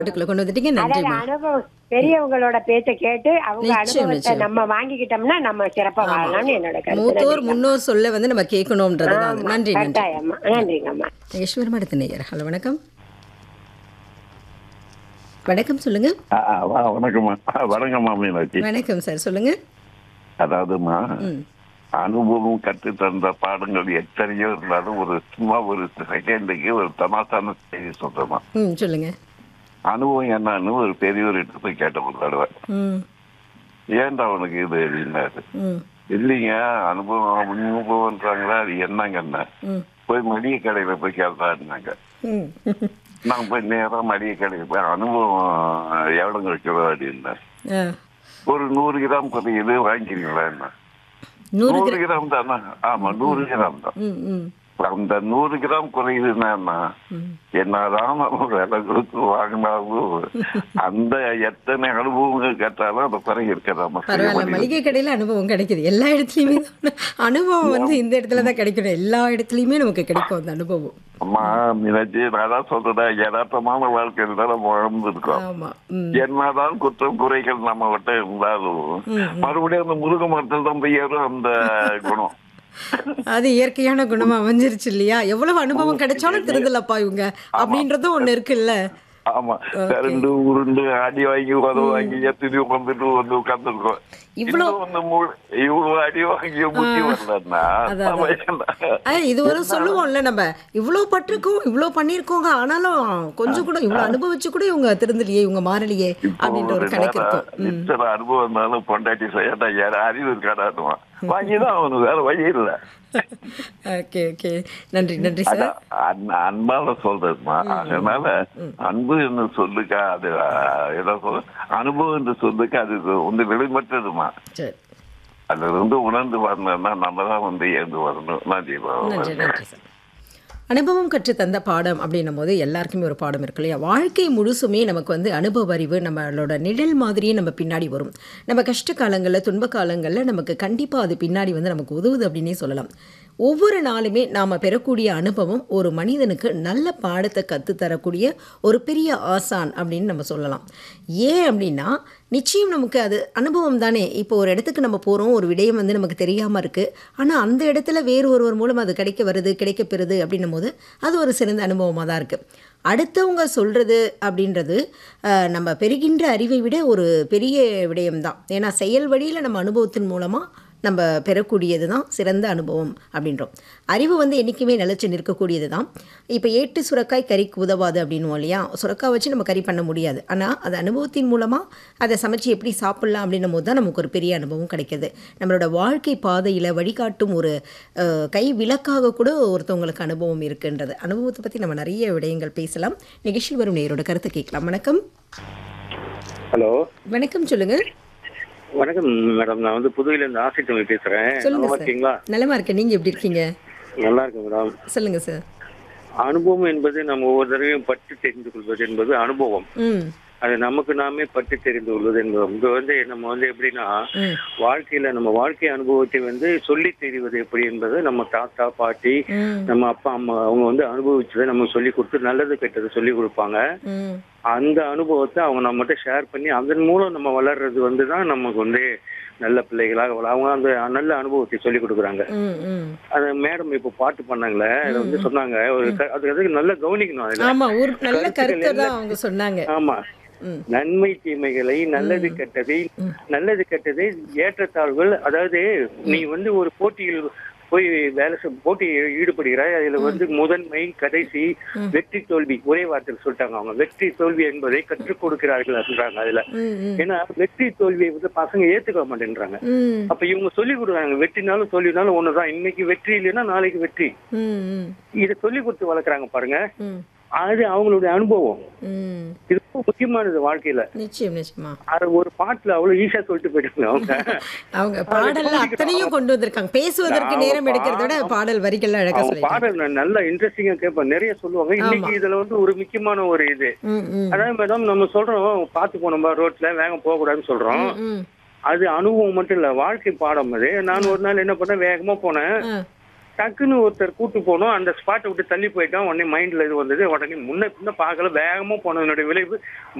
வீட்டுக்குள்ள கொண்டு வந்துட்டீங்க அதாவது நன்றிம்மா அனுபவம் பெரியவங்களோட பேச்ச கேட்டு அவங்க நிச்சயம், அனுபவத்தை நிச்சயம். நம்ம வாங்கிக்கிட்டோம்னா நம்ம சிறப்பா வாழலாம்னு என்னோட கருத்து மூத்தோர் முன்னோர் சொல்ல வந்து நம்ம கேட்கணும்ன்றது தான் அது. ஆமா, நன்றி நன்றி கட்டாயம்மா நன்றிங்கம்மா ஈஸ்வரம் அடுத்த நேயர் ஹலோ வணக்கம் வணக்கம் சொல்லுங்க ஆ, ஆ, வா- வணக்கம்மா ஆ, வணக்கம்மா மீனாட்சி வணக்கம் சார் சொல்லுங்க அதாவதுமா ம் அனுபவம் கற்று தந்த பாடங்கள் எத்தனையோ இருந்தாலும் ஒரு சும்மா ஒரு செகண்டுக்கு ஒரு தமாசான செய்தி சொல்றேம்மா ம் சொல்லுங்க அனுபவம் என்னன்னு ஒரு பெரியவர்கிட்ட போய் கேட்ட ஒரு தடவை ம் ஏன்டா அவனுக்கு இது அப்படின்னாரு ம் இல்லைங்க அனுபவம் அனுபவம்ன்றாங்களா அது என்னங்கண்ணா ம் போய் மளிகை கடையில போய் கேட்டாருனாங்க ம் நான் போய் நேரா மளிகை கடைக்கு போய் அனுபவம் எவ்வளோ கிடைக்கிறோம் அப்படின்னாரு ஆ ஒரு நூறு கிராம் குறையுது வாங்கிக்கிறீங்களா என்ன நூறு நூறு கிராம் கிராம் தானே ஆமா நூறு கிராம் தான் ம் ம் அந்த நூறு கிராம் குறையுதுன்னா ம். என்னதான் நம்ம விலை கொடுத்து வாங்கினாலும் அந்த எத்தனை அனுபவங்கள் கேட்டாலும் அந்த குறை இருக்கிறாம பரவாயில்ல மளிகை கடையில அனுபவம் கிடைக்குது எல்லா இடத்துலயுமே தான் அனுபவம் வந்து இந்த இடத்துல தான் கிடைக்கணும் எல்லா இடத்துலயுமே நமக்கு கிடைக்கும் அந்த அனுபவம் அம்மா மீனாட்சி நான் தான் சொல்றேன் யதார்த்தமான வாழ்க்கையில தான் நம்ம வாழ்ந்துருக்கோம் ஆமா ம் என்னதான் குற்றம் குறைகள் நம்ம விட்ட இருந்தாலும் ம், மறுபடியும் அந்த முருக மரத்தில் தான் போய் ஏறும் அந்த குணம் அது இயற்கையான குணமா அமைஞ்சிருச்சு இல்லையா எவ்வளவு அனுபவம் கிடைச்சாலும் திருந்தலப்பா இவங்க அப்படின்றதும் ஒண்ணு இருக்குல்ல ஆமா கரண்டு உருண்டு அடி வாங்கி உதவ வாங்கி எத்தனையோ வந்துட்டு வந்து உட்காந்துருக்கோம் இவ்வளவு- இன்னும் வந்து மூ- இவ்வளவு அடி வாங்கி முட்டி வரலன்னா அதான், ஆ, இது ஒரு சொல்லுவோம்ல நம்ம இவ்வளோ பட்டிருக்கோம் இவ்வளோ பண்ணியிருக்கோங்க ஆனாலும் கொஞ்சம் கூட இவ்வளோ அனுபவிச்சு கூட இவங்க திருந்தலையே இவங்க மாறலையே அப்படின்ற ஒரு கணக்கு இருக்கும் ம் இத்தனை அனுபவம் இருந்தாலும் பொண்டாட்டி செய்யட்டா யார அறிவு இருக்காடாட்டுவான் வாங்கிதான் அவனுக்கு வேற வழி இல்லை ஓகே ஓகே நன்றி நன்றி சார் அதான் அன்- அன்பால சொல்றதுமா அதனால அன்பு என்று சொல்லுக்க அது அஹ், என்ன சொல்ற அனுபவம் என்று சொல்லுக்க அது வந்து வெளிமற்றதுமா சரி அதுல இருந்து உணர்ந்து வரணும்னா நம்ம தான் வந்து ஏந்து வரணும் நன்றி நன்றி நன்றி சார் அனுபவம் கற்று தந்த பாடம் அப்படின்னும் போது எல்லாருக்குமே ஒரு பாடம் இருக்கு இல்லையா வாழ்க்கை முழுசுமே நமக்கு வந்து அனுபவ அறிவு நம்மளோட நிழல் மாதிரியே நம்ம பின்னாடி வரும் நம்ம கஷ்ட காலங்களில் துன்ப காலங்களில் நமக்கு கண்டிப்பாக அது பின்னாடி வந்து நமக்கு உதவுது அப்படின்னே சொல்லலாம் ஒவ்வொரு நாளுமே நாம் பெறக்கூடிய அனுபவம் ஒரு மனிதனுக்கு நல்ல பாடத்தை கற்றுத்தரக்கூடிய ஒரு பெரிய ஆசான் அப்படின்னு நம்ம சொல்லலாம் ஏன் அப்படின்னா நிச்சயம் நமக்கு அது அனுபவம் தானே இப்போ ஒரு இடத்துக்கு நம்ம போகிறோம் ஒரு விடயம் வந்து நமக்கு தெரியாமல் இருக்குது ஆனால் அந்த இடத்துல வேறு ஒருவர் மூலம் அது கிடைக்க வருது கிடைக்க பெறுது அப்படின்னும் போது அது ஒரு சிறந்த அனுபவமாக தான் இருக்குது அடுத்தவங்க சொல்கிறது அப்படின்றது அஹ், நம்ம பெறுகின்ற அறிவை விட ஒரு பெரிய விடயம்தான் ஏன்னா செயல் வழியில் நம்ம அனுபவத்தின் மூலமாக நம்ம பெறக்கூடியது தான் சிறந்த அனுபவம் அப்படின்றோம் அறிவு வந்து என்றைக்குமே நிலச்சி நிற்கக்கூடியது தான் இப்போ ஏட்டு சுரக்காய் கறிக்கு உதவாது அப்படின்னுவோம் இல்லையா சுரக்காய் வச்சு நம்ம கறி பண்ண முடியாது ஆனால் அது அனுபவத்தின் மூலமாக அதை சமைச்சு எப்படி சாப்பிட்லாம் அப்படின்னும் போது தான் நமக்கு ஒரு பெரிய அனுபவம் கிடைக்கிது நம்மளோட வாழ்க்கை பாதையில் வழிகாட்டும் ஒரு அஹ், கை விளக்காக கூட ஒருத்தவங்களுக்கு அனுபவம் இருக்குன்றது அனுபவத்தை பற்றி நம்ம நிறைய விடயங்கள் பேசலாம் நிகழ்ச்சியில் வரும் நேரோட கருத்தை கேட்கலாம் வணக்கம் ஹலோ வணக்கம் சொல்லுங்கள் வணக்கம் மேடம் நான் வந்து புதுவையில இருந்து ஆசை தமிழ் பேசுறேன் சொல்லுங்க நல்லா சார் இருக்கீங்களா நலமா இருக்கேன் நீங்கள் எப்படி இருக்கீங்க நல்லா இருக்கு மேடம் சொல்லுங்கள் சார் அனுபவம் என்பது நம்ம ஒவ்வொரு தடவையும் பட்டு தெரிந்து கொள்வது என்பது அனுபவம் ம் அது நமக்கு நாமே பட்டு தெரிந்து கொள்வது என்பது இங்க வந்து நம்ம வந்து எப்படின்னா ம் வாழ்க்கையில நம்ம வாழ்க்கை அனுபவத்தை வந்து சொல்லி தெரிவது எப்படி என்பது நம்ம தாத்தா பாட்டி ம் நம்ம அப்பா அம்மா அவங்க வந்து அனுபவிச்சதை நம்ம சொல்லி கொடுத்து நல்லது கெட்டது சொல்லி கொடுப்பாங்க ம் அந்த அனுபவத்தை அவங்க நம்மகிட்ட ஷேர் பண்ணி அதன் மூலம் நம்ம வளர்றது வந்து தான் நமக்கு வந்து நல்ல பிள்ளைகளாக வள- அவங்க அந்த நல்ல அனுபவத்தை சொல்லி கொடுக்குறாங்க ம் ம் அது மேடம் இப்போ பாட்டு பண்ணாங்களே அதை வந்து சொன்னாங்க ஒரு க- அது அதுக்கு நல்லா கவனிக்கணும் அதுல ஆமா ஒரு நல்ல கருத்துக்கள் கருத்தை தான் அவங்க சொன்னாங்க ஆமா ம். நன்மை தீமைகளை நல்லது கெட்டதை நல்லது கெட்டதை ஏற்றத்தாழ்வுகள் அதாவது நீ வந்து ஒரு போட்டியில் போய் வேலை செய்- போட்டியில் ஈடுபடுகிறாய் அதுல வந்து முதன்மை கடைசி வெற்றி தோல்வி ஒரே வார்த்தையில் சொல்லிட்டாங்க அவங்க வெற்றி தோல்வி என்பதை கற்றுக் கொடுக்கிறார்கள் சொல்றாங்க அதுல ம் ம் ஏன்னா வெற்றி தோல்வியை வந்து பசங்க ஏத்துக்க மாட்டேன்றாங்க ம் அப்ப இவங்க சொல்லி கொடுக்குறாங்க வெற்றினாலும் தோல்வினாலும் ஒண்ணுதான் இன்னைக்கு வெற்றி இல்லைன்னா நாளைக்கு வெற்றி ம் ம் இதை சொல்லி கொடுத்து வளர்க்குறாங்க பாருங்க ம் அது அவங்களுடைய அனுபவம் ம் இது ரொம்ப முக்கியமானது வாழ்க்கையில நிச்சயம் நிச்சயமா அது ஒரு பாட்டுல அவ்வளவு ஈஸியா சொல்லிட்டு போயிட்டாங்க அவங்க அவங்க பாடல்ல அத்தனையும் கொண்டு வந்திருக்காங்க பேசுவதற்கு நேரம் எடுக்கிறத விட பாடல் வரிகள் அழகா அவங்க சொல்லிட்டாங்க பாடல் நான் நல்லா இன்ட்ரெஸ்டிங்கா கேட்பேன் நிறைய சொல்லுவாங்க இன்னைக்கு இதுல வந்து ஒரு முக்கியமான ஒரு இது ம் ம் அதாவது மேடம் நம்ம சொல்றோம் பார்த்து போனோம்பா ரோட்ல வேகம் போக கூடாதுன்னு சொல்றோம் ம் அது அனுபவம் மட்டும் இல்ல வாழ்க்கை பாடம் அது நான் ஒரு நாள் என்ன பண்ணேன் வேகமா போனேன் ஆ டக்குன்னு ஒருத்தர் கூட்டு போனோம் அந்த ஸ்பாட்டை விட்டு தள்ளி போயிட்டான் உடனே மைண்ட்ல இது வந்தது உடனே முன்ன பின்ன பார்க்கல வேகமா போனதனுடைய விளைவு